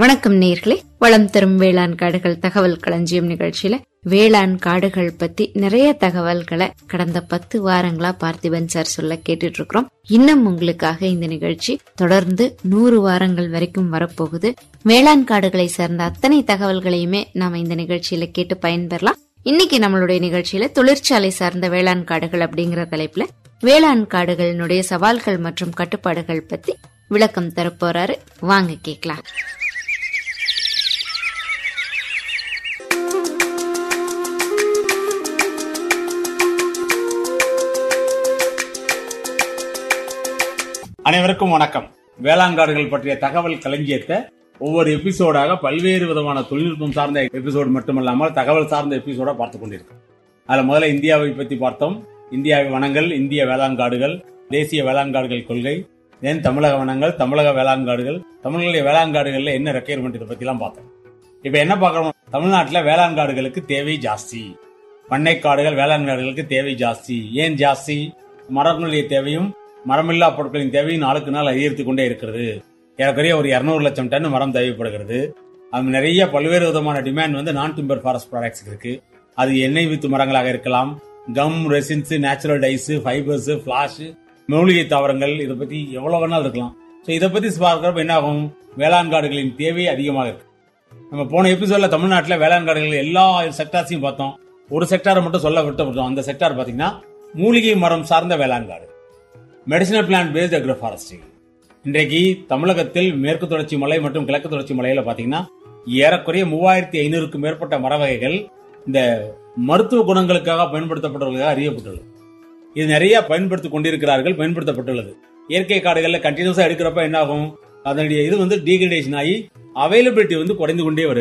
வணக்கம் நேர்களே வளம் தரும் வேளாண் காடுகள் தகவல் களஞ்சியம் நிகழ்ச்சியில வேளாண் காடுகள் பத்தி நிறைய தகவல்களை கடந்த பத்து வாரங்களா பார்த்திபன் சார் சொல்ல கேட்டுட்டு இருக்கிறோம் இன்னும் உங்களுக்காக இந்த நிகழ்ச்சி தொடர்ந்து நூறு வாரங்கள் வரைக்கும் வரப்போகுது வேளாண் காடுகளை சார்ந்த அத்தனை தகவல்களையுமே நாம இந்த நிகழ்ச்சியில கேட்டு பயன்பெறலாம் இன்னைக்கு நம்மளுடைய நிகழ்ச்சியில தொழிற்சாலை சார்ந்த வேளாண் காடுகள் அப்படிங்கிற தலைப்புல வேளாண் காடுகளினுடைய சவால்கள் மற்றும் கட்டுப்பாடுகள் பத்தி விளக்கம் தரப்போறாரு வாங்க கேக்கலாம் அனைவருக்கும் வணக்கம் வேளாண்காடுகள் பற்றிய தகவல் களஞ்சியத்தை ஒவ்வொரு எபிசோடாக பல்வேறு விதமான தொழில்நுட்பம் சார்ந்த எபிசோடு மட்டுமல்லாமல் தகவல் சார்ந்த எபிசோட பார்த்து கொண்டிருக்கோம் அதுல முதல்ல இந்தியாவை பத்தி பார்த்தோம் இந்தியாவின் வனங்கள் இந்திய வேளாண்காடுகள் தேசிய வேளாண்காடுகள் கொள்கை தென் தமிழக வனங்கள் தமிழக வேளாண்காடுகள் தமிழக வேளாண்காடுகள்ல என்ன ரெக்குயர்மெண்ட் இதை பத்தி எல்லாம் பார்த்தோம் இப்ப என்ன பார்க்கறோம் தமிழ்நாட்டுல வேளாண்காடுகளுக்கு தேவை ஜாஸ்தி பண்ணைக்காடுகள் வேளாண்காடுகளுக்கு தேவை ஜாஸ்தி ஏன் ஜாஸ்தி மரங்களுடைய தேவையும் மரமில்லா பொருட்களின் தேவையும் நாளுக்கு நாள் அதிகரித்துக் கொண்டே இருக்கிறது ஏறக்குறைய ஒரு இருநூறு லட்சம் டன் மரம் தேவைப்படுகிறது அது நிறைய பல்வேறு விதமான டிமாண்ட் வந்து நான் டிம்பர் ஃபாரஸ்ட் ப்ராடக்ட்ஸ் இருக்கு அது எண்ணெய் வித்து மரங்களாக இருக்கலாம் gum resins natural dyes fibres flash மூலிகை தாவரங்கள் இதை பத்தி எவ்வளவு வேணாலும் இருக்கலாம் ஸோ இதை பத்தி பார்க்கிறப்ப என்ன ஆகும் வேளாண் காடுகளின் தேவை அதிகமாக இருக்கு நம்ம போன எபிசோட்ல தமிழ்நாட்டில் வேளாண் காடுகள் எல்லா செக்டார்ஸையும் பார்த்தோம் ஒரு செக்டாரை மட்டும் சொல்ல விட்டுப்பட்டோம் அந்த செக்டார் பாத்தீங்கன்னா மூலிகை மரம் சார்ந்த வேளாண் காடு medicinal plant based agroforestry இன்றைக்கு தமிழகத்தில் மேற்கு தொடர்ச்சி மலை மற்றும் கிழக்கு தொடர்ச்சி மலையில பாத்தீங்கன்னா ஏறக்குறைய மூவாயிரத்தி ஐநூறுக்கும் மேற்பட்ட மர வகைகள் இந்த மருத்துவ குணங்களுக்காக பயன்படுத்தப்பட்டவர்களாக அறியப்பட்டுள்ளது இது நிறைய பயன்படுத்திக் கொண்டிருக்கிறார்கள் பயன்படுத்தப்பட்டுள்ளது இயற்கை காடுகள்ல கண்டினியூஸா எடுக்கிறப்ப என்ன ஆகும் அதனுடைய இது வந்து டீகிரடேஷன் ஆகி அவைலபிலிட்டி வந்து குறைந்து கொண்டே வருது